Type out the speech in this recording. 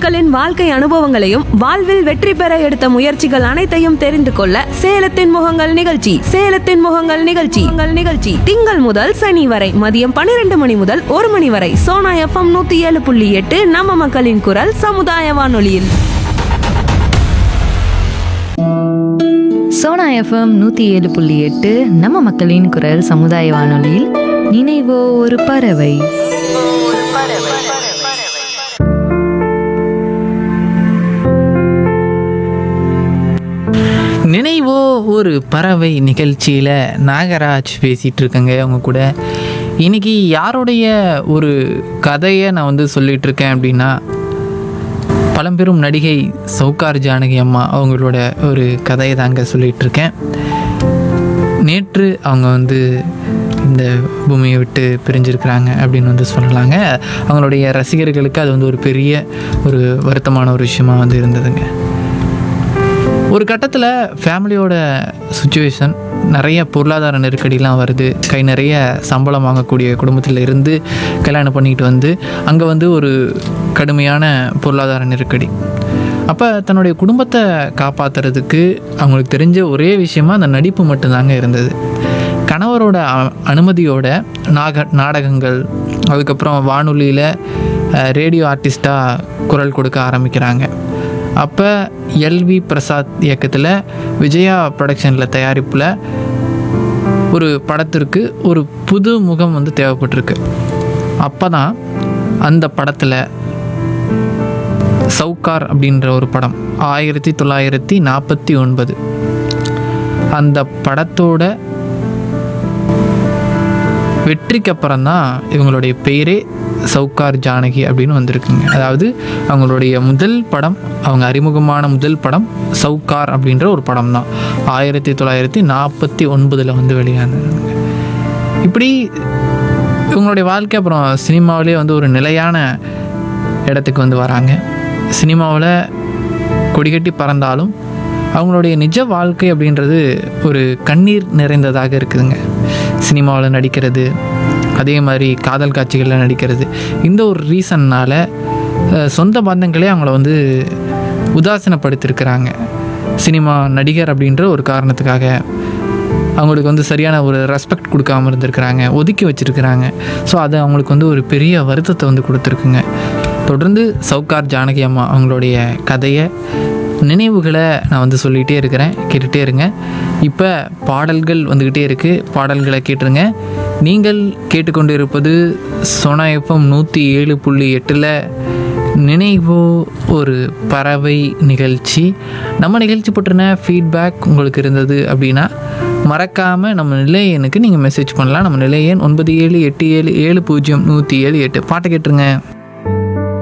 மக்களின் வாழ்க்கை அனுபவங்களையும் வாழ்வில் வெற்றி பெற எடுத்த முயற்சிகள் அனைத்தையும் தெரிந்து கொள்ள சேலத்தின் முகங்கள் நிகழ்ச்சி சேலத்தின் முகங்கள் நிகழ்ச்சி உங்கள் நிகழ்ச்சி திங்கள் முதல் சனி வரை மதியம் பன்னிரண்டு மணி முதல் ஒரு மணி வரை சோனா எஃப்எம் நூத்தி ஏழு புள்ளி எட்டு நம்ம மக்களின் குரல் சமுதாய வானொலியில் சோனா எஃப்எம் நூற்றி ஏழு புள்ளி எட்டு நம்ம மக்களின் குரல் சமுதாய வானொலியில் நினைவோ ஒரு பறவை நினைவோ ஒரு பறவை நிகழ்ச்சியில் நாகராஜ் பேசிகிட்டு இருக்கேங்க அவங்க கூட இன்னைக்கு யாருடைய ஒரு கதையை நான் வந்து சொல்லிட்டு இருக்கேன் அப்படின்னா பழம்பெரும் நடிகை சௌகார் ஜானகி அம்மா அவங்களோட ஒரு கதையை தாங்க சொல்லிட்டு இருக்கேன் நேற்று அவங்க வந்து இந்த பூமியை விட்டு பிரிஞ்சிருக்கிறாங்க அப்படின்னு வந்து சொல்லலாங்க அவங்களுடைய ரசிகர்களுக்கு அது வந்து ஒரு பெரிய ஒரு வருத்தமான ஒரு விஷயமா வந்து இருந்ததுங்க ஒரு கட்டத்தில் ஃபேமிலியோட சுச்சுவேஷன் நிறைய பொருளாதார நெருக்கடிலாம் வருது கை நிறைய சம்பளம் வாங்கக்கூடிய குடும்பத்தில் இருந்து கல்யாணம் பண்ணிட்டு வந்து அங்கே வந்து ஒரு கடுமையான பொருளாதார நெருக்கடி அப்போ தன்னுடைய குடும்பத்தை காப்பாற்றுறதுக்கு அவங்களுக்கு தெரிஞ்ச ஒரே விஷயமா அந்த நடிப்பு மட்டும்தாங்க இருந்தது கணவரோட அ- அனுமதியோட நாக நாடகங்கள் அதுக்கப்புறம் வானொலியில் ரேடியோ ஆர்டிஸ்ட்டாக குரல் கொடுக்க ஆரம்பிக்கிறாங்க அப்போ எல்வி பிரசாத் இயக்கத்தில் விஜயா ப்ரொடக்ஷனில் தயாரிப்பில் ஒரு படத்திற்கு ஒரு புது முகம் வந்து தேவைப்பட்டிருக்கு அப்போ தான் அந்த படத்தில் சவுக்கார் அப்படின்ற ஒரு படம் ஆயிரத்தி தொள்ளாயிரத்தி நாற்பத்தி ஒன்பது அந்த படத்தோட வெற்றிக்கு அப்புறம் தான் இவங்களுடைய பெயரே சவுக்கார் ஜானகி அப்படின்னு வந்திருக்குங்க அதாவது அவங்களுடைய முதல் படம் அவங்க அறிமுகமான முதல் படம் சவுக்கார் அப்படின்ற ஒரு படம் தான் ஆயிரத்தி தொள்ளாயிரத்தி நாற்பத்தி ஒன்பதில் வந்து வெளியானதுங்க இப்படி இவங்களுடைய வாழ்க்கை அப்புறம் சினிமாவிலே வந்து ஒரு நிலையான இடத்துக்கு வந்து வராங்க சினிமாவில் கொடிகட்டி பறந்தாலும் அவங்களுடைய நிஜ வாழ்க்கை அப்படின்றது ஒரு கண்ணீர் நிறைந்ததாக இருக்குதுங்க சினிமாவில் நடிக்கிறது அதே மாதிரி காதல் காட்சிகளில் நடிக்கிறது இந்த ஒரு ரீசன்னால் சொந்த பந்தங்களே அவங்கள வந்து உதாசீனப்படுத்தியிருக்கிறாங்க சினிமா நடிகர் அப்படின்ற ஒரு காரணத்துக்காக அவங்களுக்கு வந்து சரியான ஒரு ரெஸ்பெக்ட் கொடுக்காம இருந்திருக்கிறாங்க ஒதுக்கி வச்சிருக்கிறாங்க ஸோ அது அவங்களுக்கு வந்து ஒரு பெரிய வருத்தத்தை வந்து கொடுத்துருக்குங்க தொடர்ந்து சவுகார் ஜானகி அம்மா அவங்களுடைய கதையை நினைவுகளை நான் வந்து சொல்லிகிட்டே இருக்கிறேன் கேட்டுகிட்டே இருங்க இப்போ பாடல்கள் வந்துக்கிட்டே இருக்குது பாடல்களை கேட்டுருங்க நீங்கள் கேட்டுக்கொண்டு இருப்பது சோனா எஃப்எம் நூற்றி ஏழு புள்ளி எட்டில் நினைவோ ஒரு பறவை நிகழ்ச்சி நம்ம நிகழ்ச்சி பற்றின ஃபீட்பேக் உங்களுக்கு இருந்தது அப்படின்னா மறக்காமல் நம்ம நிலையனுக்கு நீங்கள் மெசேஜ் பண்ணலாம் நம்ம நிலையன் ஒன்பது ஏழு எட்டு ஏழு ஏழு பூஜ்ஜியம் நூற்றி ஏழு எட்டு பாட்டை கேட்டுருங்க